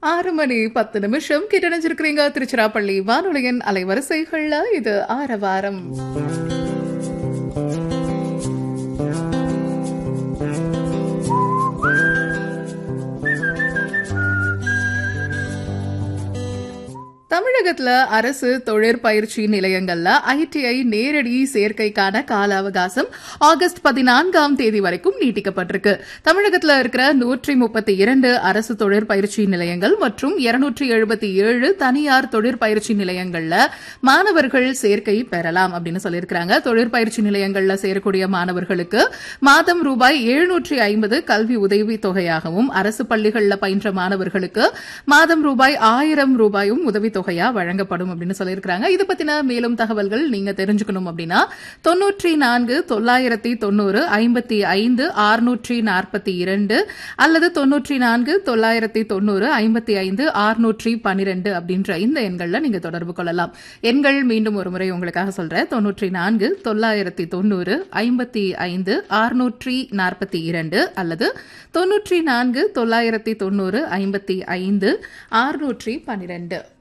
ஆறு மணி பத்து நிமிஷம் கிட்டணிஞ்சிருக்கிறீங்க திருச்சிராப்பள்ளி வானொலியின் அலைவரிசைகள்ல இது ஆரவாரம் தமிழகத்துல அரசு தொழிற்பயிற்சி நிலையங்கள்ல ஐடிஐ நேரடி சேர்க்கைக்கான கால அவகாசம் ஆகஸ்ட் பதினான்காம் தேதி வரைக்கும் நீட்டிக்கப்பட்டிருக்கு தமிழகத்துல இருக்கிற நூற்றி முப்பத்தி இரண்டு அரசு தொழிற்பயிற்சி நிலையங்கள் மற்றும் இருநூற்றி எழுபத்தி ஏழு தனியார் தொழிற்பயிற்சி நிலையங்கள்ல மாணவர்கள் சேர்க்கை பெறலாம் அப்படின்னு சொல்லியிருக்கிறாங்க தொழிற்பயிற்சி நிலையங்கள்ல சேரக்கூடிய மாணவர்களுக்கு மாதம் ரூபாய் எழுநூற்றி ஐம்பது கல்வி உதவி தொகையாகவும் அரசு பள்ளிகளில் பயின்ற மாணவர்களுக்கு மாதம் ரூபாய் ஆயிரம் ரூபாயும் உதவி தொகையா வழங்கப்படும் அப்படின்னு சொல்லியிருக்கிறாங்க இது பத்தின மேலும் தகவல்கள் நீங்க தெரிஞ்சுக்கணும் அப்படின்னா தொன்னூற்றி நான்கு தொள்ளாயிரத்தி தொண்ணூறு ஐம்பத்தி ஐந்து ஆறுநூற்றி நாற்பத்தி இரண்டு அல்லது தொன்னூற்றி நான்கு தொள்ளாயிரத்தி தொண்ணூறு ஐம்பத்தி ஐந்து ஆறுநூற்றி பன்னிரண்டு அப்படின்ற இந்த எண்கள்ல நீங்க தொடர்பு கொள்ளலாம் எண்கள் மீண்டும் ஒரு முறை உங்களுக்காக சொல்றேன் தொன்னூற்றி நான்கு தொள்ளாயிரத்தி தொண்ணூறு ஐம்பத்தி ஐந்து ஆறுநூற்றி நாற்பத்தி இரண்டு அல்லது தொன்னூற்றி நான்கு தொள்ளாயிரத்தி தொண்ணூறு ஐம்பத்தி ஐந்து ஆறுநூற்றி பன்னிரண்டு